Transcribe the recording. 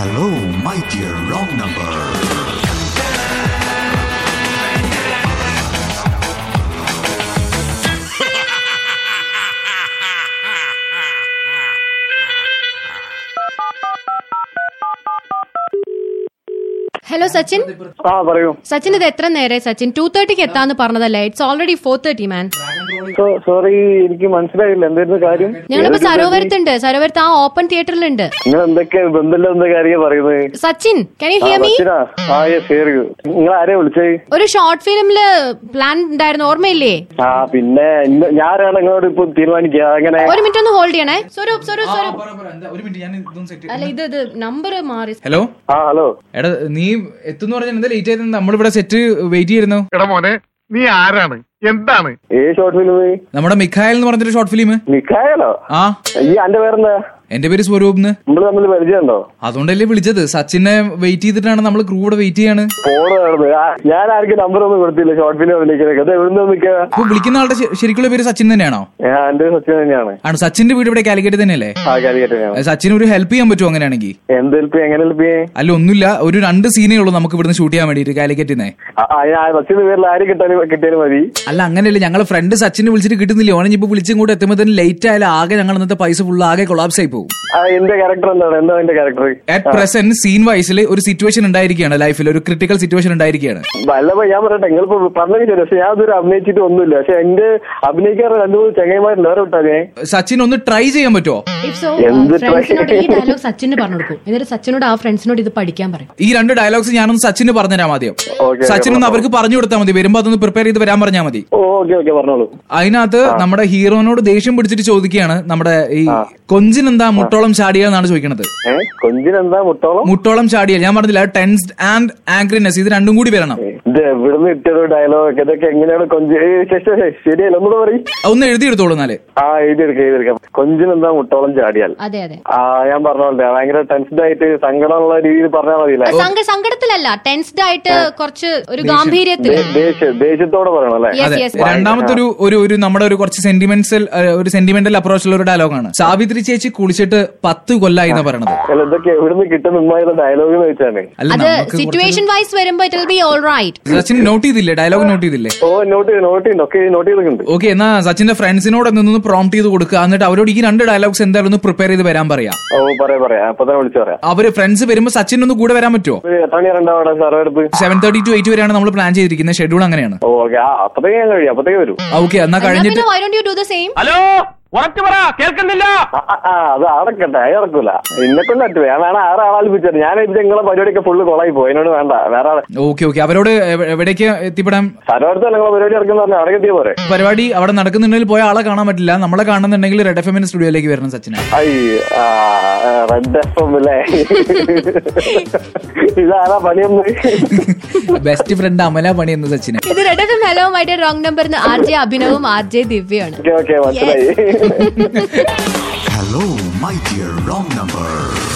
Hello, my dear wrong number. Hello Sachin ആ പറയൂ സച്ചിൻ ഇത് എത്ര നേരെ സച്ചിൻ ടു തേർട്ടിക്ക് എത്താന്ന് പറഞ്ഞതല്ലേ it's already four thirty man so- sorry എനിക്ക് മനസ്സിലായില്ല എന്തായിരുന്നു കാര്യം ഞങ്ങളിപ്പോ സരോവരത്തുണ്ട് സരോവരത്ത് ആ ഓപ്പൺ തിയേറ്ററിലുണ്ട് നിങ്ങൾ എന്തൊക്കെ ബന്ധമില്ല എന്താ കാര്യം പറയുന്നത് Sachin can you ah hear me ബസ്സിനാ ആ യെസ് ഹിയർ യു നിങ്ങൾ ആരെയാ വിളിച്ചേ ഒരു ഷോർട്ട് ഫിലിമില് പ്ലാൻ ഉണ്ടായിരുന്നു ഓർമ്മയില്ലേ ആ പിന്നെ ഇന്ന് ഞാനാണ് നിങ്ങളോട് ഇപ്പൊ തീരുമാനിക്കുക അങ്ങനെ ഒരു മിനിറ്റ് ഒന്ന് ഹോൾഡ് ചെയ്യണേ സ്വരൂപ് സ്വരൂപ് സ്വരൂപ് പറ, പറ, എന്താ, ഒരു മിനിറ്റ് ഞാൻ ഇതൊന്ന് സെറ്റ് അല്ല ഇത് ഇത് നമ്പർ മാറി ഹലോ ആ ഹലോ എടാ നീ എത്തുന്ന പറഞ്ഞാൽ എന്താ ലേറ്റ് ആയത് നമ്മളിവിടെ സെറ്റ് വെയിറ്റ് ചെയ്യുന്നു എടാ മോനെ നീ ആരാണ് എന്താണ് ഏ ഷോർട്ട് ഫിലിം നമ്മുടെ മിഖായൽ എന്ന് പറഞ്ഞൊരു ഷോർട്ട് ഫിലിം മിക്കായലോ ആ ഈ അന്റെ പേരെന്താ എന്റെ പേര് സ്വരൂപ്ന്ന് നമ്മള് തമ്മിൽ പരിചയമുണ്ടോ അതുകൊണ്ടല്ലേ വിളിച്ചത് സച്ചിനെ വെയിറ്റ് ചെയ്തിട്ടാണ് നമ്മൾ ക്രൂ കൂടെ വെയിറ്റ് ചെയ്യാണ് ഫോണ് നടന്ന് ഞാൻ ആർക്കും നമ്പർ ഒന്നും കൊടുത്തില്ല ഷോർട്ട് ഫിലിം വിളിക്കുന്നത് അത് എവിടെ നിൽക്കുക അപ്പൊ വിളിക്കുന്ന ആളുടെ ശ- ശരിക്കുള്ള പേര് സച്ചിൻ തന്നെയാണോ ഞാൻ എന്റെ സത്യം തന്നെയാണ് ആണ് സച്ചിന്റെ വീട് ഇവിടെ കാലിക്കറ്റ് തന്നെയല്ലേ ആ കാലിക്കറ്റ് തന്നെയാണ് സച്ചിന് ഒരു ഹെൽപ്പ് ചെയ്യാൻ പറ്റുമോ അങ്ങനെയാണെങ്കിൽ എന്ത് ഹെൽപ്പ് എങ്ങനെ ഹെൽപ്പ് ചെയ്യേ അല്ല ഒന്നുമില്ല ഒരു രണ്ട് സീനേ ഉള്ളൂ നമുക്ക് ഇവിടുന്ന് ഷൂട്ട് ചെയ്യാൻ വേണ്ടിയിട്ട് കാലിക്കറ്റിനെ സച്ചിന്റെ പേരിൽ ആര് കിട്ടാനും കിട്ടിയാലും മതി അല്ല അങ്ങനെയല്ല ഞങ്ങളെ ഫ്രണ്ട് സച്ചിനെ വിളിച്ചിട്ട് കിട്ടുന്നില്ല ഓനെ ഇപ്പൊ വിളിച്ചും കൂടെ എത്തുമ്പോൾ തന്നെ ലേറ്റ് ആയാലും ആകെ ഞങ്ങൾ ഇന്നത്തെ പൈസ ഫുള്ള് ആകെ കൊളാപ്സ് ആയി പോകും ആ എന്റെ ക്യാരക്ടർ എന്താണ് എന്താ എന്റെ ക്യാരക്ടർ അറ്റ് പ്രസന്റ് സീൻ വൈസിൽ ഒരു സിറ്റുവേഷൻ ഉണ്ടായിരിക്കുകയാണ് ലൈഫിൽ ഒരു ക്രിട്ടിക്കൽ സിറ്റുവേഷൻ ഉണ്ടായിരിക്കുകയാണ് വല്ലപ്പോ ഞാൻ പറയട്ടെ നിങ്ങളിപ്പോ പറഞ്ഞെങ്കിൽ ശരി പക്ഷെ ഞാൻ ഇതുവരെ അഭിനയിച്ചിട്ട് ഒന്നുമില്ല പക്ഷെ എന്റെ അഭിനയിക്കാറ് രണ്ടു മൂന്ന് ചങ്ങൈമാരുണ്ട് വേറെ വിട്ടാ ഞാൻ സച്ചിൻ ഒന്ന് ട്രൈ ചെയ്യാൻ പറ്റുമോ If so, എന്ത് ഫ്രണ്ട്സിനോട് ഈ ഡയലോഗ് സച്ചിന് പറഞ്ഞു കൊടുക്കും എന്നിട്ട് സച്ചിനോട് ആ ഫ്രണ്ട്സിനോട് ഇത് പഠിക്കാൻ പറയും ഈ രണ്ട് ഡയലോഗ്സ് ഞാനൊന്ന് സച്ചിന് പറഞ്ഞുതരാം ആദ്യം ഓക്കെ സച്ചിൻ ഒന്ന് അവർക്ക് പറഞ്ഞു കൊടുത്താൽ മതി വരുമ്പോ അതൊന്ന് പ്രിപ്പയർ ചെയ്ത് വരാൻ പറഞ്ഞാൽ മതി ഓ ഓക്കെ ഓക്കെ പറഞ്ഞോളൂ അതിനകത്ത് നമ്മുടെ ഹീറോനോട് ദേഷ്യം പിടിച്ചിട്ട് ചോദിക്കുകയാണ് നമ്മുടെ ഈ കൊഞ്ചിൻ എന്താ മുട്ടോളം ചാടിയ എന്നാണ് ചോദിക്കണത് ഏ കൊഞ്ചിനെന്താ മുട്ടോളം മുട്ടോളം ചാടിയ ഞാൻ പറഞ്ഞില്ല ടെൻസ്ഡ് ആൻഡ് ആംഗ്രിനെസ് ഇത് രണ്ടും കൂടി വരണം ഇത് എവിടുന്ന് കിട്ടിയൊരു ഡയലോഗ് ഇതൊക്കെ എങ്ങനെയാണ് കൊഞ്ച് ഏ, ശ്ശെ, ശ്ശെ, ശ്ശെ, ശരിയല്ല ഒന്നുകൂടെ പറയും ഒന്ന് എഴുതിയെടുത്തോളൂ എന്നാല് ആ എഴുതിയെടുക്കാം എഴുതിയെടുക്കാം കൊഞ്ചിനെന്താ മുട്ടോളം ചാടിയാൽ അതെ അതെ ആ ഞാൻ പറഞ്ഞോളെ ഭയങ്കര ടെൻസ്ഡ് ആയിട്ട് സങ്കടമുള്ള രീതിയിൽ പറഞ്ഞാൽ മതിയില്ലേ സങ്ക- സങ്കടത്തിലല്ല ടെൻസ്ഡ് ആയിട്ട് കുറച്ച് ഒരു ഗാംഭീര്യത്തിൽ ദേ- ദേഷ്യ ദേഷ്യത്തോടെ പറയണം അല്ലേ യെസ് അതെ യെസ് രണ്ടാമത്തെ ഒരു ഒരു ഒരു നമ്മുടെ ഒരു കുറച്ച് സെന്റിമെന്റ്സൽ ഒരു സെന്റിമെന്റൽ അപ്രോച്ചുള്ള ഒരു ഡയലോഗാണ് സാവിത്രി ചേച്ചി കുളിച്ചിട്ട് പത്ത് കൊല്ലായി എന്ന് പറയണത് അല്ല ഇതൊക്കെ എവിടുന്ന് കിട്ടുന്ന ഉമ്മായുടെ ഡയലോഗ് എന്ന് വെച്ചാണ് അല്ല അത് നമുക്ക് സിറ്റുവേഷൻ വൈസ് വരുമ്പോ it will be all right Sachin note ചെയ്തില്ലേ ഡയലോഗ് നോട്ട് ചെയ്തില്ലേ ഓ നോട്ട് ചെയ്ത് നോട്ട് ചെയ്യുന്നുണ്ട് ഒക്കെ നോട്ട് ചെയ്തിട്ടുണ്ട് ഓക്കെ എന്നാ സച്ചിന്റെ ഫ്രണ്ട്സിനോട് നിന്ന് പ്രോംപ്റ്റ് ചെയ്ത് കൊടുക്കുക എന്നിട്ട് അവരോട് ഈ രണ്ട് ഡയലോഗ്സ് എന്തായാലും ഒന്ന് പ്രിപ്പയർ ചെയ്ത് വരാൻ പറയാം ഓ പറയാ പറയാ അപ്പൊ തന്നെ വിളിച്ചു പറയാം അവര് ഫ്രണ്ട്സ് വരുമ്പോ സച്ചിൻ ഒന്ന് കൂടെ വരാൻ പറ്റുമോ ഒരു എത്ര മണി രണ്ടാം അവിടെ സാറേ അടുത്ത് സെവൻ തേർട്ടി ടു എയ്റ്റ് വരെയാണ് നമ്മൾ പ്ലാൻ ചെയ്തിരിക്കുന്നത് ഷെഡ്യൂൾ അങ്ങനെയാണ് ഓ ഓക്കെ ആ അപ്പത്തേക്ക് ഞാൻ കഴിയും അപ്പത്തേക്ക് വരും ഓക്കെ എന്നാ കഴിഞ്ഞിട്ട് പിന്നെ why don't you do the same hello ഉറച്ചു പറ കേൾക്കുന്നില്ല ആ, ആ, ആ അത് അടക്കട്ടെ അത് ഇറക്കൂല എന്നെ കൊണ്ട് പറ്റുമോ ഞാൻ വേണം ആറ് ആളാൽപ്പിച്ചത് ഞാൻ ഇത് നിങ്ങളെ പരിപാടിയൊക്കെ ഫുള്ള് കൊളായി പോയി എന്നോട് വേണ്ട വേറെ ആളെ ഓക്കെ ഓക്കെ അവരോട് എവ- എവിടേക്ക് എത്തിപ്പെടാൻ സ്ഥലത്ത് നിങ്ങളെ പരിപാടി ഇറക്കുന്ന പറഞ്ഞാൽ അവിടെ എത്തിയ പോരെ പരിപാടി അവിടെ നടക്കുന്നുണ്ടെങ്കിൽ പോയ ആളെ കാണാൻ പറ്റില്ല നമ്മളെ കാണുന്നുണ്ടെങ്കിൽ റെഡ് എഫ് എമ്മിന്റെ സ്റ്റുഡിയോയിലേക്ക് വരണം സച്ചിനെ ഐ റെഡ് എഫ് എം അല്ലേ ഇതാരാ പണിയൊന്ന് ബെസ്റ്റ് ഫ്രണ്ട് അമല പണി എന്ന് സച്ചിനെ ഇത് red F M hello my wrong number R J അഭിനവും ആർ ജെ ദിവ്യയാണ് ഓക്കെ ഓക്കെ മനസ്സിലായി Hello, my dear wrong number.